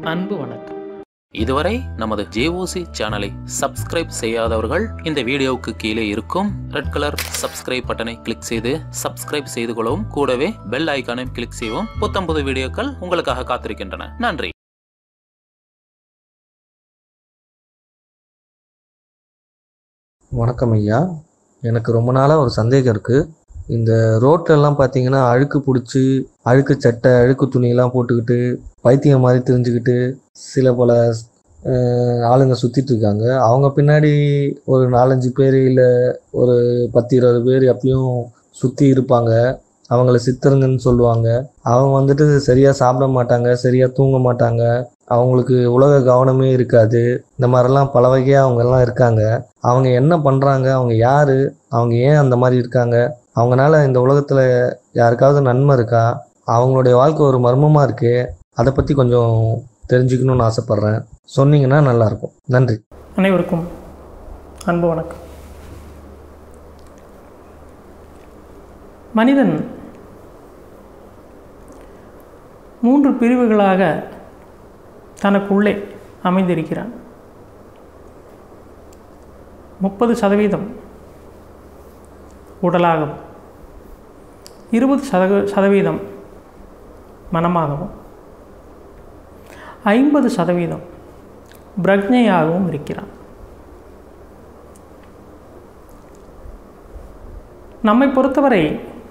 அன்பு வணக்கம் இதுவரை நமது ஜேஓசி சேனலை சப்ஸ்கிரைப் செய்யாதவர்கள் இந்த வீடியோவுக்கு கீழே இருக்கும் ரெட் கலர் சப்ஸ்கிரைப் பட்டனை கிளிக் செய்து சப்ஸ்கிரைப் செய்து கொள்ளவும் கூடவே பெல் ஐகானையும் கிளிக் செய்யவும் புத்தம்புது வீடியோக்கள் உங்களுக்காக காத்திருக்கின்றன நன்றி வணக்கம் ஐயா எனக்கு ரொம்ப நாளாக ஒரு சந்தேகம் இருக்குது இந்த ரோட்லலாம் பார்த்தீங்கன்னா அழுக்கு பிடிச்சி அழுக்கு சட்டை அழுக்கு துணியெல்லாம் போட்டுக்கிட்டு பைத்தியம் மாதிரி தெரிஞ்சுக்கிட்டு சில பல அஹ், ஆளுங்க சுற்றிட்டு இருக்காங்க அவங்க பின்னாடி ஒரு நாலஞ்சு பேர் இல்லை ஒரு பத்து இருபது பேர் எப்பயும் சுற்றி இருப்பாங்க அவங்கள சித்தருங்கன்னு சொல்லுவாங்க அவங்க வந்துட்டு சரியாக சாப்பிட மாட்டாங்க சரியாக தூங்க மாட்டாங்க அவங்களுக்கு உலக கவனமே இருக்காது இந்த மாதிரிலாம் பல வகையாக அவங்கெல்லாம் இருக்காங்க அவங்க என்ன பண்ணுறாங்க அவங்க யார் அவங்க ஏன் அந்த மாதிரி இருக்காங்க அவங்கனால இந்த உலகத்தில் யாருக்காவது நன்மை இருக்கா அவங்களுடைய வாழ்க்கை ஒரு மர்மமாக இருக்கு அதை பற்றி கொஞ்சம் தெரிஞ்சுக்கணும்னு ஆசைப்பட்றேன் சொன்னீங்கன்னா நல்லாயிருக்கும் நன்றி அனைவருக்கும் அன்பு வணக்கம் மனிதன் மூன்று பிரிவுகளாக தனக்குள்ளே அமைந்திருக்கிறான் முப்பது சதவீதம் உடலாகவும் இருபது சதவ சதவீதம் மனமாகவும் ஐம்பது சதவீதம் பிரக்ஞையாகவும் இருக்கிறான் நம்மை பொறுத்தவரை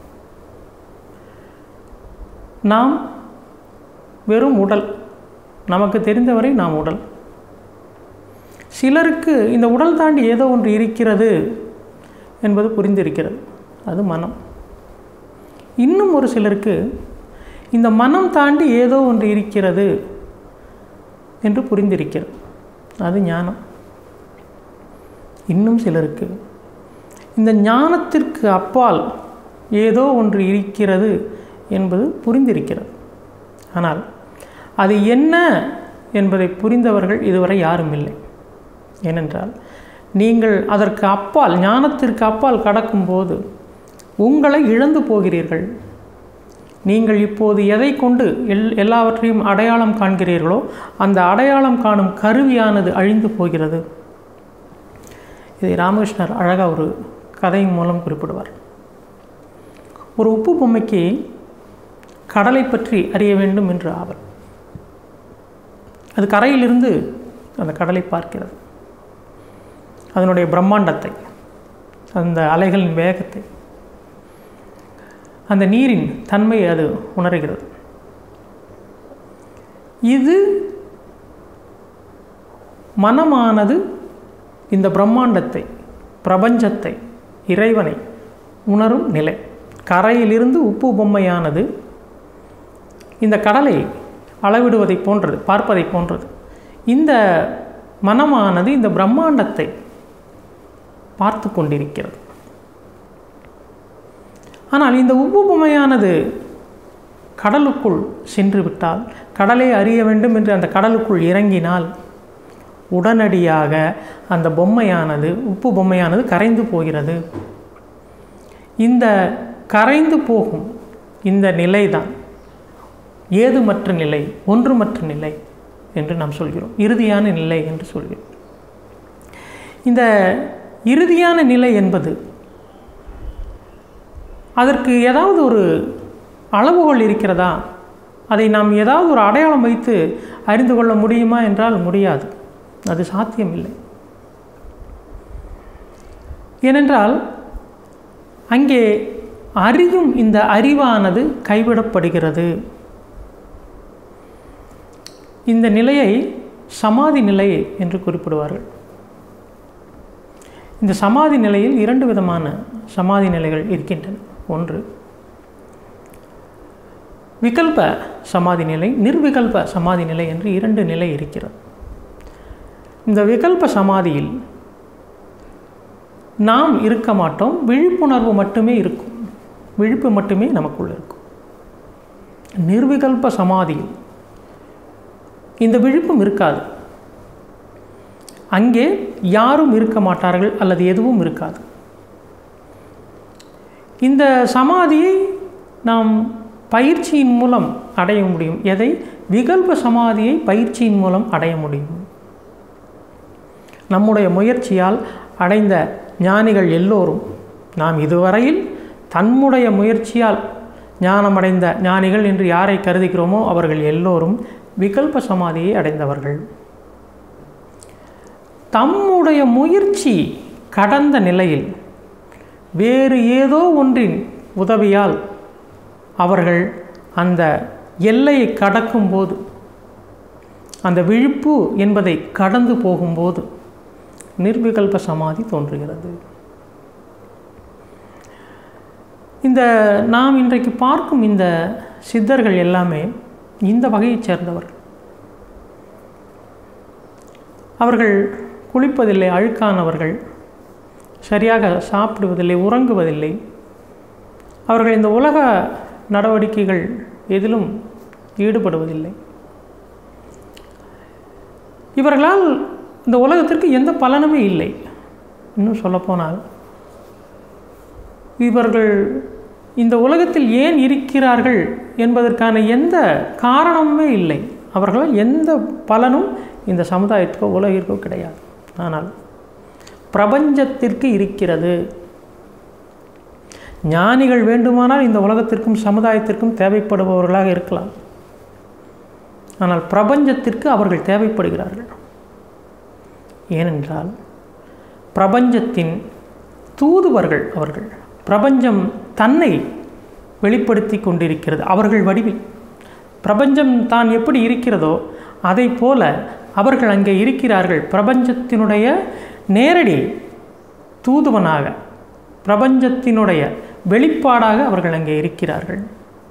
நாம் வெறும் உடல் நமக்கு தெரிந்தவரை நாம் உடல் சிலருக்கு இந்த உடல் தாண்டி ஏதோ ஒன்று இருக்கிறது என்பது புரிந்திருக்கிறது அது மனம் இன்னும் ஒரு சிலருக்கு இந்த மனம் தாண்டி ஏதோ ஒன்று இருக்கிறது என்று புரிந்திருக்கிறது அது ஞானம் இன்னும் சிலருக்கு இந்த ஞானத்திற்கு அப்பால் ஏதோ ஒன்று இருக்கிறது என்பது புரிந்திருக்கிறது ஆனால் அது என்ன என்பதை புரிந்தவர்கள் இதுவரை யாரும் இல்லை ஏனென்றால் நீங்கள் அதற்கு அப்பால் ஞானத்திற்கு அப்பால் கடக்கும்போது உங்களை இழந்து போகிறீர்கள் நீங்கள் இப்போது எதை கொண்டு எல் எல்லாவற்றையும் அடையாளம் காண்கிறீர்களோ அந்த அடையாளம் காணும் கருவியானது அழிந்து போகிறது இதை ராமகிருஷ்ணர் அழகாக ஒரு கதையின் மூலம் குறிப்பிடுவார் ஒரு உப்பு பொம்மைக்கு கடலை பற்றி அறிய வேண்டும் என்று ஆவல் அது கரையிலிருந்து அந்த கடலை பார்க்கிறது அதனுடைய பிரம்மாண்டத்தை அந்த அலைகளின் வேகத்தை அந்த நீரின் தன்மையை அது உணர்கிறது இது மனமானது இந்த பிரம்மாண்டத்தை பிரபஞ்சத்தை இறைவனை உணரும் நிலை கரையிலிருந்து உப்பு பொம்மையானது இந்த கடலை அளவிடுவதை போன்றது பார்ப்பதை போன்றது இந்த மனமானது இந்த பிரம்மாண்டத்தை பார்த்து கொண்டிருக்கிறது ஆனால் இந்த உப்பு பொம்மையானது கடலுக்குள் சென்று விட்டால் கடலை அறிய வேண்டும் என்று அந்த கடலுக்குள் இறங்கினால் உடனடியாக அந்த பொம்மையானது உப்பு பொம்மையானது கரைந்து போகிறது இந்த கரைந்து போகும் இந்த நிலைதான் ஏதுமற்ற நிலை ஒன்றுமற்ற நிலை என்று நாம் சொல்கிறோம் இறுதியான நிலை என்று சொல்கிறோம் இந்த இறுதியான நிலை என்பது அதற்கு ஏதாவது ஒரு அளவுகோல் இருக்கிறதா அதை நாம் ஏதாவது ஒரு அடையாளம் வைத்து அறிந்து கொள்ள முடியுமா என்றால் முடியாது அது சாத்தியமில்லை ஏனென்றால் அங்கே அறியும் இந்த அறிவானது கைவிடப்படுகிறது இந்த நிலையை சமாதி நிலை என்று குறிப்பிடுவார்கள் இந்த சமாதி நிலையில் இரண்டு விதமான சமாதி நிலைகள் இருக்கின்றன ஒன்று விகல்ப சமாதி நிலை நிர்விகல்ப சமாதி நிலை என்று இரண்டு நிலை இருக்கிறது இந்த விகல்ப சமாதியில் நாம் இருக்க மாட்டோம் விழிப்புணர்வு மட்டுமே இருக்கும் விழிப்பு மட்டுமே நமக்குள் இருக்கும் நிர்விகல்ப சமாதியில் இந்த விழிப்பும் இருக்காது அங்கே யாரும் இருக்க மாட்டார்கள் அல்லது எதுவும் இருக்காது இந்த சமாதியை நாம் பயிற்சியின் மூலம் அடைய முடியும் எதை விகல்ப சமாதியை பயிற்சியின் மூலம் அடைய முடியும் நம்முடைய முயற்சியால் அடைந்த ஞானிகள் எல்லோரும் நாம் இதுவரையில் தன்னுடைய முயற்சியால் ஞானமடைந்த ஞானிகள் என்று யாரை கருதுகிறோமோ அவர்கள் எல்லோரும் விகல்ப சமாதியை அடைந்தவர்கள் தம்முடைய முயற்சி கடந்த நிலையில் வேறு ஏதோ ஒன்றின் உதவியால் அவர்கள் அந்த எல்லையை கடக்கும்போது அந்த விழிப்பு என்பதை கடந்து போகும்போது நிர்விகல்ப சமாதி தோன்றுகிறது இந்த நாம் இன்றைக்கு பார்க்கும் இந்த சித்தர்கள் எல்லாமே இந்த வகையைச் சேர்ந்தவர்கள் அவர்கள் குளிப்பதில்லை அழுக்கானவர்கள் சரியாக சாப்பிடுவதில்லை உறங்குவதில்லை அவர்கள் இந்த உலக நடவடிக்கைகள் எதிலும் ஈடுபடுவதில்லை இவர்களால் இந்த உலகத்திற்கு எந்த பலனுமே இல்லை இன்னும் சொல்லப்போனால் இவர்கள் இந்த உலகத்தில் ஏன் இருக்கிறார்கள் என்பதற்கான எந்த காரணமுமே இல்லை அவர்களால் எந்த பலனும் இந்த சமுதாயத்துக்கோ உலகிற்கோ கிடையாது ஆனால் பிரபஞ்சத்திற்கு இருக்கிறது ஞானிகள் வேண்டுமானால் இந்த உலகத்திற்கும் சமுதாயத்திற்கும் தேவைப்படுபவர்களாக இருக்கலாம் ஆனால் பிரபஞ்சத்திற்கு அவர்கள் தேவைப்படுகிறார்கள் ஏனென்றால் பிரபஞ்சத்தின் தூதுவர்கள் அவர்கள் பிரபஞ்சம் தன்னை வெளிப்படுத்தி கொண்டிருக்கிறது அவர்கள் வடிவில் பிரபஞ்சம் தான் எப்படி இருக்கிறதோ அதை போல அவர்கள் அங்கே இருக்கிறார்கள் பிரபஞ்சத்தினுடைய நேரடி தூதுவனாக பிரபஞ்சத்தினுடைய வெளிப்பாடாக அவர்கள் அங்கே இருக்கிறார்கள்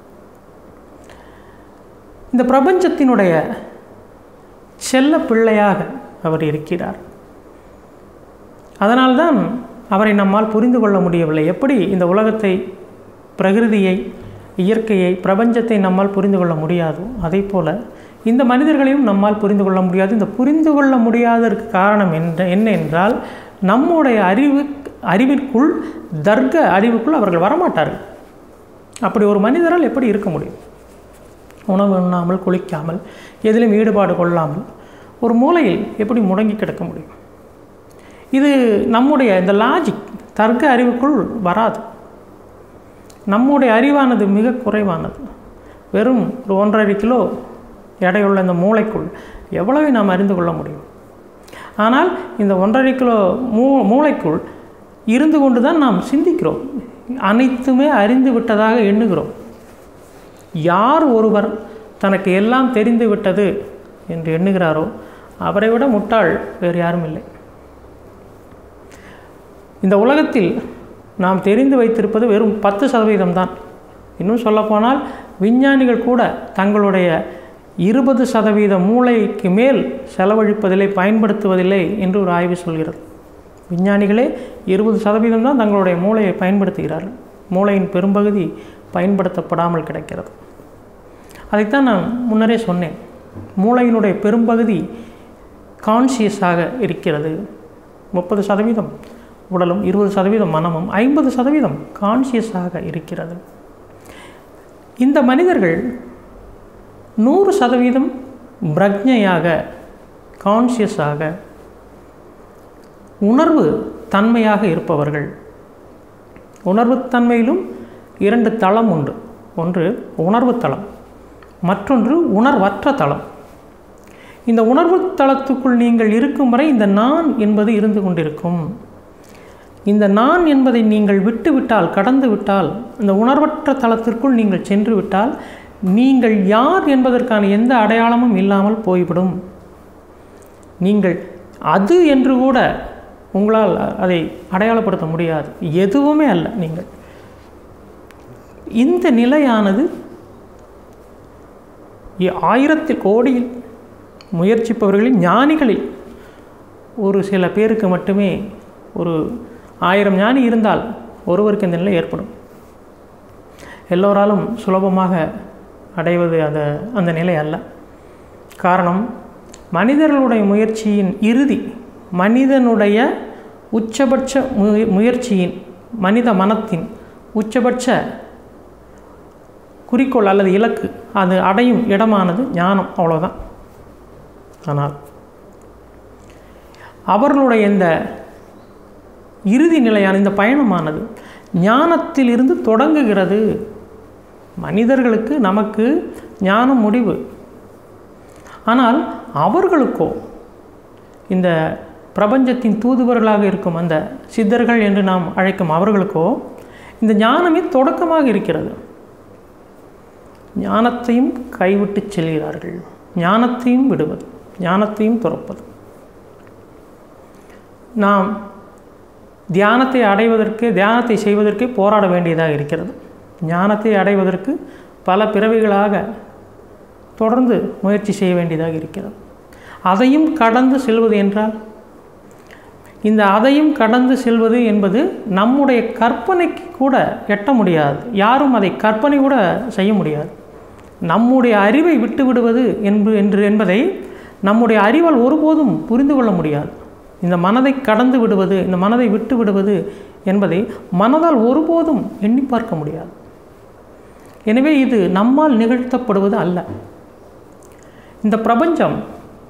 இந்த பிரபஞ்சத்தினுடைய செல்ல பிள்ளையாக அவர் இருக்கிறார் அதனால்தான் அவரை நம்மால் புரிந்து கொள்ள முடியவில்லை எப்படி இந்த உலகத்தை பிரகிருதியை இயற்கையை பிரபஞ்சத்தை நம்மால் புரிந்து கொள்ள முடியாதோ அதே போல் இந்த மனிதர்களையும் நம்மால் புரிந்து கொள்ள முடியாது இந்த புரிந்து கொள்ள முடியாததற்கு காரணம் என்ன என்ன என்றால் நம்முடைய அறிவு அறிவிற்குள் தர்க்க அறிவுக்குள் அவர்கள் வரமாட்டார்கள் அப்படி ஒரு மனிதரால் எப்படி இருக்க முடியும் உணவு உண்ணாமல் குளிக்காமல் எதிலும் ஈடுபாடு கொள்ளாமல் ஒரு மூலையில் எப்படி முடங்கி கிடக்க முடியும் இது நம்முடைய இந்த லாஜிக் தர்க்க அறிவுக்குள் வராது நம்முடைய அறிவானது மிக குறைவானது வெறும் ஒரு ஒன்றரை கிலோ எடையுள்ள இந்த மூளைக்குள் எவ்வளவை நாம் அறிந்து கொள்ள முடியும் ஆனால் இந்த ஒன்றரை கிலோ மூ மூளைக்குள் இருந்து கொண்டு தான் நாம் சிந்திக்கிறோம் அனைத்துமே அறிந்து விட்டதாக எண்ணுகிறோம் யார் ஒருவர் தனக்கு எல்லாம் தெரிந்து விட்டது என்று எண்ணுகிறாரோ அவரை விட முட்டாள் வேறு யாரும் இல்லை இந்த உலகத்தில் நாம் தெரிந்து வைத்திருப்பது வெறும் பத்து சதவீதம் தான் இன்னும் சொல்லப்போனால் விஞ்ஞானிகள் கூட தங்களுடைய இருபது சதவீத மூளைக்கு மேல் செலவழிப்பதில்லை பயன்படுத்துவதில்லை என்று ஒரு ஆய்வு சொல்கிறது விஞ்ஞானிகளே இருபது சதவீதம் தான் தங்களுடைய மூளையை பயன்படுத்துகிறார்கள் மூளையின் பெரும்பகுதி பயன்படுத்தப்படாமல் கிடைக்கிறது அதைத்தான் நான் முன்னரே சொன்னேன் மூளையினுடைய பெரும்பகுதி கான்சியஸாக இருக்கிறது முப்பது சதவீதம் உடலும் இருபது சதவீதம் மனமும் ஐம்பது சதவீதம் கான்சியஸாக இருக்கிறது இந்த மனிதர்கள் நூறு சதவீதம் பிரக்ஞையாக கான்சியஸாக உணர்வு தன்மையாக இருப்பவர்கள் உணர்வுத்தன்மையிலும் இரண்டு தளம் உண்டு ஒன்று உணர்வு தளம் மற்றொன்று உணர்வற்ற தளம் இந்த உணர்வு தளத்துக்குள் நீங்கள் இருக்கும் வரை இந்த நான் என்பது இருந்து கொண்டிருக்கும் இந்த நான் என்பதை நீங்கள் விட்டு விட்டால் கடந்து விட்டால் இந்த உணர்வற்ற தளத்திற்குள் நீங்கள் சென்று விட்டால் நீங்கள் யார் என்பதற்கான எந்த அடையாளமும் இல்லாமல் போய்விடும் நீங்கள் அது என்று கூட உங்களால் அதை அடையாளப்படுத்த முடியாது எதுவுமே அல்ல நீங்கள் இந்த நிலையானது ஆயிரத்தில் கோடியில் முயற்சிப்பவர்களில் ஞானிகளில் ஒரு சில பேருக்கு மட்டுமே ஒரு ஆயிரம் ஞானி இருந்தால் ஒருவருக்கு இந்த நிலை ஏற்படும் எல்லோராலும் சுலபமாக அடைவது அந்த அந்த நிலை அல்ல காரணம் மனிதர்களுடைய முயற்சியின் இறுதி மனிதனுடைய உச்சபட்ச முய முயற்சியின் மனித மனத்தின் உச்சபட்ச குறிக்கோள் அல்லது இலக்கு அது அடையும் இடமானது ஞானம் அவ்வளோதான் ஆனால் அவர்களுடைய இந்த இறுதி நிலையான இந்த பயணமானது ஞானத்திலிருந்து தொடங்குகிறது மனிதர்களுக்கு நமக்கு ஞானம் முடிவு ஆனால் அவர்களுக்கோ இந்த பிரபஞ்சத்தின் தூதுவர்களாக இருக்கும் அந்த சித்தர்கள் என்று நாம் அழைக்கும் அவர்களுக்கோ இந்த ஞானமே தொடக்கமாக இருக்கிறது ஞானத்தையும் கைவிட்டு செல்கிறார்கள் ஞானத்தையும் விடுவது ஞானத்தையும் துறப்பது நாம் தியானத்தை அடைவதற்கு தியானத்தை செய்வதற்கே போராட வேண்டியதாக இருக்கிறது ஞானத்தை அடைவதற்கு பல பிறவிகளாக தொடர்ந்து முயற்சி செய்ய வேண்டியதாக இருக்கிறது அதையும் கடந்து செல்வது என்றால் இந்த அதையும் கடந்து செல்வது என்பது நம்முடைய கற்பனைக்கு கூட எட்ட முடியாது யாரும் அதை கற்பனை கூட செய்ய முடியாது நம்முடைய அறிவை விட்டு விடுவது என்பது என்று என்பதை நம்முடைய அறிவால் ஒருபோதும் புரிந்து கொள்ள முடியாது இந்த மனதை கடந்து விடுவது இந்த மனதை விட்டு விடுவது என்பதை மனதால் ஒருபோதும் எண்ணி பார்க்க முடியாது எனவே இது நம்மால் நிகழ்த்தப்படுவது அல்ல இந்த பிரபஞ்சம்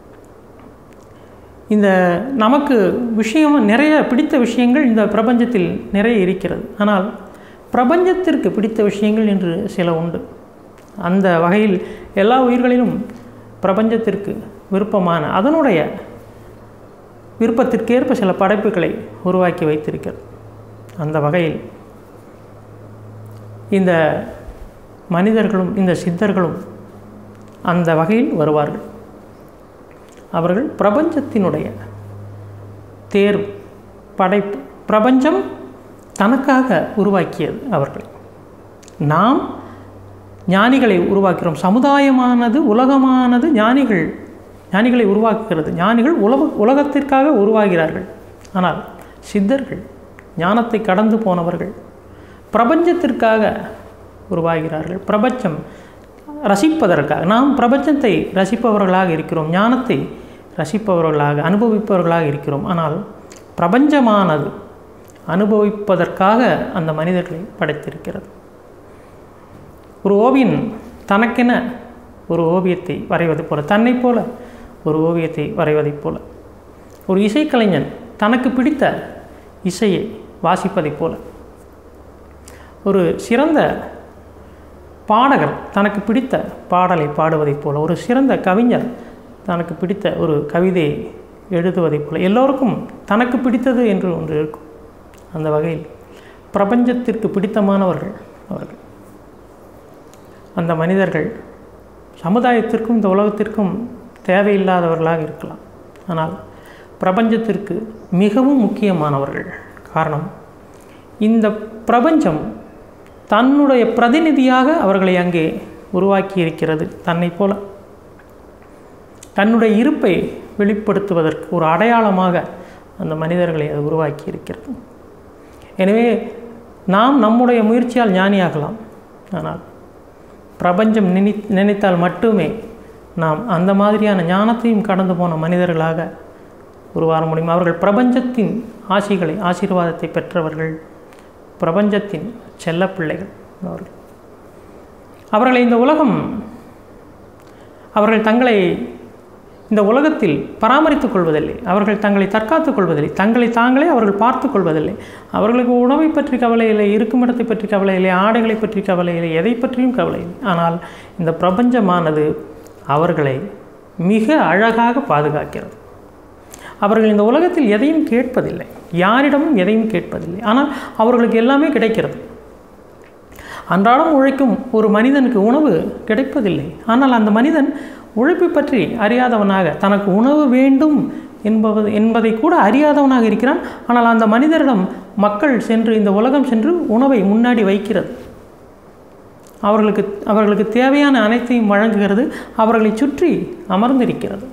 இந்த நமக்கு விஷயம் நிறைய பிடித்த விஷயங்கள் இந்த பிரபஞ்சத்தில் நிறைய இருக்கிறது ஆனால் பிரபஞ்சத்திற்கு பிடித்த விஷயங்கள் என்று சில உண்டு அந்த வகையில் எல்லா உயிர்களிலும் பிரபஞ்சத்திற்கு விருப்பமான அதனுடைய விருப்பத்திற்கேற்ப சில படைப்புகளை உருவாக்கி வைத்திருக்கிறது அந்த வகையில் இந்த மனிதர்களும் இந்த சித்தர்களும் அந்த வகையில் வருவார்கள் அவர்கள் பிரபஞ்சத்தினுடைய தேர்வு படைப்பு பிரபஞ்சம் தனக்காக உருவாக்கியது அவர்களை நாம் ஞானிகளை உருவாக்கிறோம் சமுதாயமானது உலகமானது ஞானிகள் ஞானிகளை உருவாக்குகிறது ஞானிகள் உலக உலகத்திற்காக உருவாகிறார்கள் ஆனால் சித்தர்கள் ஞானத்தை கடந்து போனவர்கள் பிரபஞ்சத்திற்காக உருவாகிறார்கள் பிரபஞ்சம் ரசிப்பதற்காக நாம் பிரபஞ்சத்தை ரசிப்பவர்களாக இருக்கிறோம் ஞானத்தை ரசிப்பவர்களாக அனுபவிப்பவர்களாக இருக்கிறோம் ஆனால் பிரபஞ்சமானது அனுபவிப்பதற்காக அந்த மனிதர்களை படைத்திருக்கிறது ஒரு ஓவியன் தனக்கென ஒரு ஓவியத்தை வரைவது போல தன்னை போல ஒரு ஓவியத்தை வரைவதைப் போல ஒரு இசைக்கலைஞன் தனக்கு பிடித்த இசையை வாசிப்பதைப் போல ஒரு சிறந்த பாடகர் தனக்கு பிடித்த பாடலை பாடுவதைப் போல ஒரு சிறந்த கவிஞர் தனக்கு பிடித்த ஒரு கவிதையை எழுதுவதைப் போல எல்லோருக்கும் தனக்கு பிடித்தது என்று ஒன்று இருக்கும் அந்த வகையில் பிரபஞ்சத்திற்கு பிடித்தமானவர்கள் அவர்கள் அந்த மனிதர்கள் சமுதாயத்திற்கும் இந்த உலகத்திற்கும் தேவையில்லாதவர்களாக இருக்கலாம் ஆனால் பிரபஞ்சத்திற்கு மிகவும் முக்கியமானவர்கள் காரணம் இந்த பிரபஞ்சம் தன்னுடைய பிரதிநிதியாக அவர்களை அங்கே உருவாக்கி இருக்கிறது தன்னை போல தன்னுடைய இருப்பை வெளிப்படுத்துவதற்கு ஒரு அடையாளமாக அந்த மனிதர்களை அது உருவாக்கி இருக்கிறது எனவே நாம் நம்முடைய முயற்சியால் ஞானியாகலாம் ஆனால் பிரபஞ்சம் நினை நினைத்தால் மட்டுமே நாம் அந்த மாதிரியான ஞானத்தையும் கடந்து போன மனிதர்களாக உருவாக முடியும் அவர்கள் பிரபஞ்சத்தின் ஆசிகளை ஆசீர்வாதத்தை பெற்றவர்கள் பிரபஞ்சத்தின் செல்லப்பிள்ளைகள் அவர்கள் அவர்களை இந்த உலகம் அவர்கள் தங்களை இந்த உலகத்தில் பராமரித்துக் கொள்வதில்லை அவர்கள் தங்களை தற்காத்துக் கொள்வதில்லை தங்களை தாங்களே அவர்கள் பார்த்து கொள்வதில்லை அவர்களுக்கு உணவை பற்றி கவலை இல்லை இருக்குமிடத்தை பற்றி கவலை இல்லை ஆடைகளை பற்றி கவலை இல்லை எதை பற்றியும் கவலை இல்லை ஆனால் இந்த பிரபஞ்சமானது அவர்களை மிக அழகாக பாதுகாக்கிறது அவர்கள் இந்த உலகத்தில் எதையும் கேட்பதில்லை யாரிடமும் எதையும் கேட்பதில்லை ஆனால் அவர்களுக்கு எல்லாமே கிடைக்கிறது அன்றாடம் உழைக்கும் ஒரு மனிதனுக்கு உணவு கிடைப்பதில்லை ஆனால் அந்த மனிதன் உழைப்பை பற்றி அறியாதவனாக தனக்கு உணவு வேண்டும் என்பது என்பதை கூட அறியாதவனாக இருக்கிறான் ஆனால் அந்த மனிதரிடம் மக்கள் சென்று இந்த உலகம் சென்று உணவை முன்னாடி வைக்கிறது அவர்களுக்கு அவர்களுக்கு தேவையான அனைத்தையும் வழங்குகிறது அவர்களை சுற்றி அமர்ந்திருக்கிறது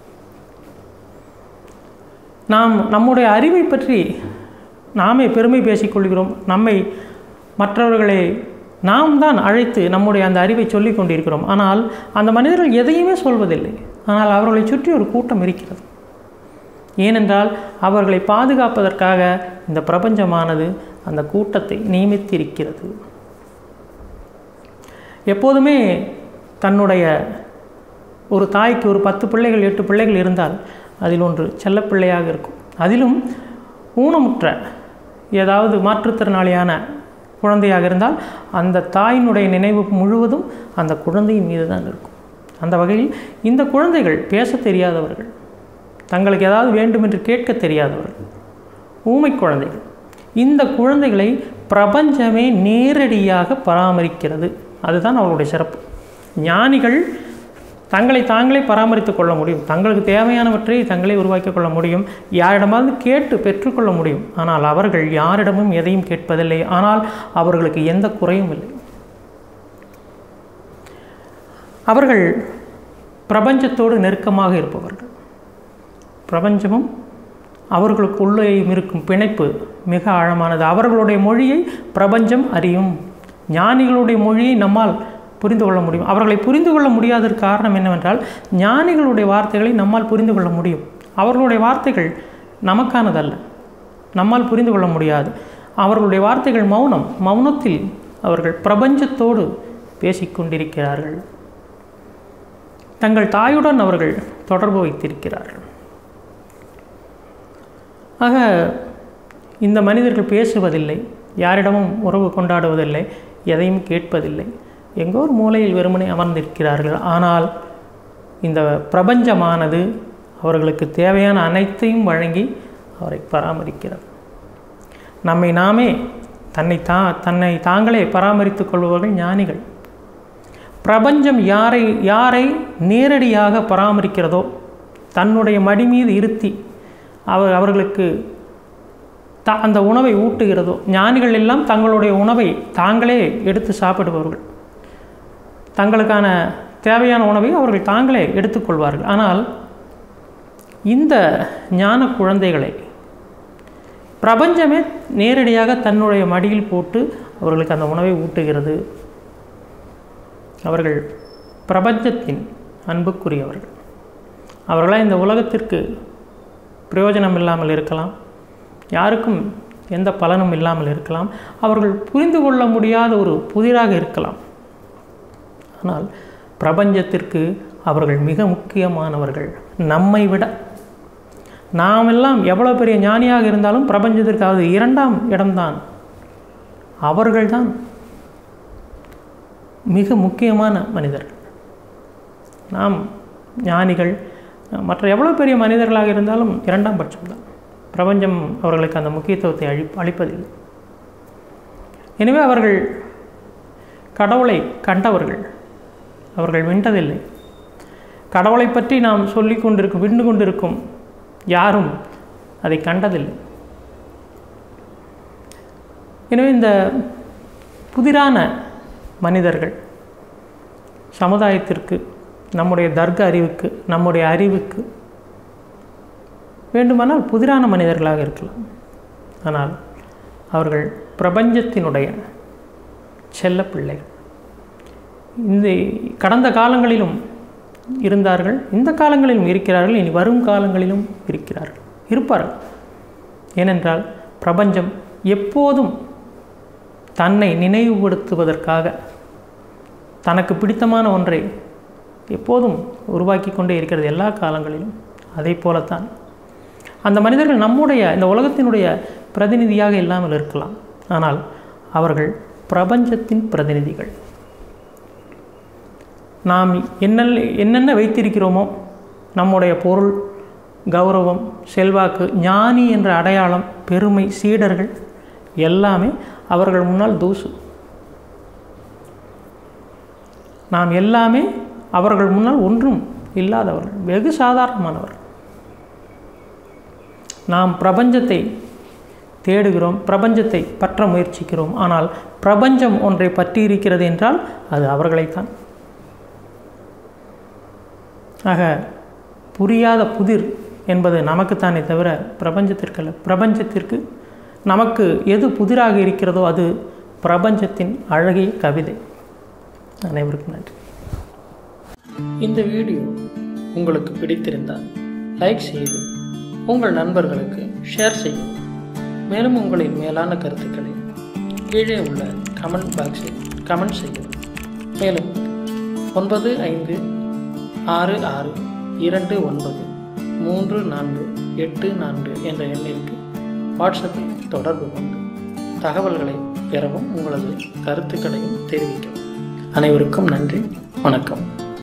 நாம் நம்முடைய அறிவை பற்றி நாமே பெருமை பேசிக்கொள்கிறோம் நம்மை மற்றவர்களை நாம் தான் அழைத்து நம்முடைய அந்த அறிவை சொல்லிக் கொண்டிருக்கிறோம் ஆனால் அந்த மனிதர்கள் எதையுமே சொல்வதில்லை ஆனால் அவர்களை சுற்றி ஒரு கூட்டம் இருக்கிறது ஏனென்றால் அவர்களை பாதுகாப்பதற்காக இந்த பிரபஞ்சமானது அந்த கூட்டத்தை நியமித்திருக்கிறது எப்போதுமே தன்னுடைய ஒரு தாய்க்கு ஒரு பத்து பிள்ளைகள் எட்டு பிள்ளைகள் இருந்தால் அதில் ஒன்று செல்லப்பிள்ளையாக இருக்கும் அதிலும் ஊனமுற்ற ஏதாவது மாற்றுத்திறனாளியான குழந்தையாக இருந்தால் அந்த தாயினுடைய நினைவு முழுவதும் அந்த குழந்தையின் மீது தான் இருக்கும் அந்த வகையில் இந்த குழந்தைகள் பேச தெரியாதவர்கள் தங்களுக்கு ஏதாவது வேண்டும் என்று கேட்க தெரியாதவர்கள் ஊமை குழந்தைகள் இந்த குழந்தைகளை பிரபஞ்சமே நேரடியாக பராமரிக்கிறது அதுதான் அவர்களுடைய சிறப்பு ஞானிகள் தங்களை தாங்களே பராமரித்து கொள்ள முடியும் தங்களுக்கு தேவையானவற்றை தங்களே உருவாக்கிக் கொள்ள முடியும் யாரிடமாவது கேட்டு பெற்றுக்கொள்ள முடியும் ஆனால் அவர்கள் யாரிடமும் எதையும் கேட்பதில்லை ஆனால் அவர்களுக்கு எந்த குறையும் இல்லை அவர்கள் பிரபஞ்சத்தோடு நெருக்கமாக இருப்பவர்கள் பிரபஞ்சமும் அவர்களுக்குள்ளே இருக்கும் பிணைப்பு மிக ஆழமானது அவர்களுடைய மொழியை பிரபஞ்சம் அறியும் ஞானிகளுடைய மொழியை நம்மால் புரிந்து கொள்ள முடியும் அவர்களை புரிந்து கொள்ள முடியாததற்கு காரணம் என்னவென்றால் ஞானிகளுடைய வார்த்தைகளை நம்மால் புரிந்து கொள்ள முடியும் அவர்களுடைய வார்த்தைகள் நமக்கானதல்ல நம்மால் புரிந்து கொள்ள முடியாது அவர்களுடைய வார்த்தைகள் மௌனம் மௌனத்தில் அவர்கள் பிரபஞ்சத்தோடு பேசிக்கொண்டிருக்கிறார்கள் தங்கள் தாயுடன் அவர்கள் தொடர்பு வைத்திருக்கிறார்கள் ஆக இந்த மனிதர்கள் பேசுவதில்லை யாரிடமும் உறவு கொண்டாடுவதில்லை எதையும் கேட்பதில்லை எங்கோ ஒரு மூலையில் வெறுமனே அமர்ந்திருக்கிறார்கள் ஆனால் இந்த பிரபஞ்சமானது அவர்களுக்கு தேவையான அனைத்தையும் வழங்கி அவரை பராமரிக்கிறது நம்மை நாமே தன்னை தா தன்னை தாங்களே பராமரித்துக் கொள்பவர்கள் ஞானிகள் பிரபஞ்சம் யாரை யாரை நேரடியாக பராமரிக்கிறதோ தன்னுடைய மடி மீது இருத்தி அவர் அவர்களுக்கு த அந்த உணவை ஊட்டுகிறதோ ஞானிகள் எல்லாம் தங்களுடைய உணவை தாங்களே எடுத்து சாப்பிடுபவர்கள் தங்களுக்கான தேவையான உணவை அவர்கள் தாங்களே எடுத்துக்கொள்வார்கள் ஆனால் இந்த ஞான குழந்தைகளை பிரபஞ்சமே நேரடியாக தன்னுடைய மடியில் போட்டு அவர்களுக்கு அந்த உணவை ஊட்டுகிறது அவர்கள் பிரபஞ்சத்தின் அன்புக்குரியவர்கள் அவர்களால் இந்த உலகத்திற்கு பிரயோஜனம் இல்லாமல் இருக்கலாம் யாருக்கும் எந்த பலனும் இல்லாமல் இருக்கலாம் அவர்கள் புரிந்து கொள்ள முடியாத ஒரு புதிராக இருக்கலாம் ஆனால் பிரபஞ்சத்திற்கு அவர்கள் மிக முக்கியமானவர்கள் நம்மை விட நாம் எல்லாம் எவ்வளோ பெரிய ஞானியாக இருந்தாலும் பிரபஞ்சத்திற்கு அது இரண்டாம் இடம்தான் அவர்கள்தான் மிக முக்கியமான மனிதர்கள் நாம் ஞானிகள் மற்ற எவ்வளோ பெரிய மனிதர்களாக இருந்தாலும் இரண்டாம் பட்சம்தான் பிரபஞ்சம் அவர்களுக்கு அந்த முக்கியத்துவத்தை அழி அளிப்பதில்லை எனவே அவர்கள் கடவுளை கண்டவர்கள் அவர்கள் வென்றதில்லை கடவுளை பற்றி நாம் சொல்லி கொண்டிருக்கும் விண்டு கொண்டிருக்கும் யாரும் அதை கண்டதில்லை எனவே இந்த புதிரான மனிதர்கள் சமுதாயத்திற்கு நம்முடைய தர்க்க அறிவுக்கு நம்முடைய அறிவுக்கு வேண்டுமானால் புதிரான மனிதர்களாக இருக்கலாம் ஆனால் அவர்கள் பிரபஞ்சத்தினுடைய செல்ல பிள்ளைகள் இந்த கடந்த காலங்களிலும் இருந்தார்கள் இந்த காலங்களிலும் இருக்கிறார்கள் இனி வரும் காலங்களிலும் இருக்கிறார்கள் இருப்பார்கள் ஏனென்றால் பிரபஞ்சம் எப்போதும் தன்னை நினைவுபடுத்துவதற்காக தனக்கு பிடித்தமான ஒன்றை எப்போதும் உருவாக்கி கொண்டே இருக்கிறது எல்லா காலங்களிலும் அதை போலத்தான் அந்த மனிதர்கள் நம்முடைய இந்த உலகத்தினுடைய பிரதிநிதியாக இல்லாமல் இருக்கலாம் ஆனால் அவர்கள் பிரபஞ்சத்தின் பிரதிநிதிகள் நாம் என்னென்ன என்னென்ன வைத்திருக்கிறோமோ நம்முடைய பொருள் கௌரவம் செல்வாக்கு ஞானி என்ற அடையாளம் பெருமை சீடர்கள் எல்லாமே அவர்கள் முன்னால் தூசு நாம் எல்லாமே அவர்கள் முன்னால் ஒன்றும் இல்லாதவர்கள் வெகு சாதாரணமானவர்கள் நாம் பிரபஞ்சத்தை தேடுகிறோம் பிரபஞ்சத்தை பற்ற முயற்சிக்கிறோம் ஆனால் பிரபஞ்சம் ஒன்றை பற்றி இருக்கிறது என்றால் அது அவர்களைத்தான் ஆக புரியாத புதிர் என்பது நமக்குத்தானே தவிர பிரபஞ்சத்திற்கல்ல பிரபஞ்சத்திற்கு நமக்கு எது புதிராக இருக்கிறதோ அது பிரபஞ்சத்தின் அழகிய கவிதை அனைவருக்கும் நன்றி இந்த வீடியோ உங்களுக்கு பிடித்திருந்தால் லைக் செய்து உங்கள் நண்பர்களுக்கு ஷேர் செய்யவும் மேலும் உங்களின் மேலான கருத்துக்களை கீழே உள்ள கமெண்ட் பாக்ஸில் கமெண்ட் செய்யவும் மேலும் ஒன்பது ஐந்து ஆறு ஆறு இரண்டு ஒன்பது மூன்று நான்கு எட்டு நான்கு என்ற எண்ணிற்கு வாட்ஸ்அப்பில் தொடர்பு கொண்டு தகவல்களை பெறவும் உங்களது கருத்துக்களையும் தெரிவிக்கவும் அனைவருக்கும் நன்றி வணக்கம்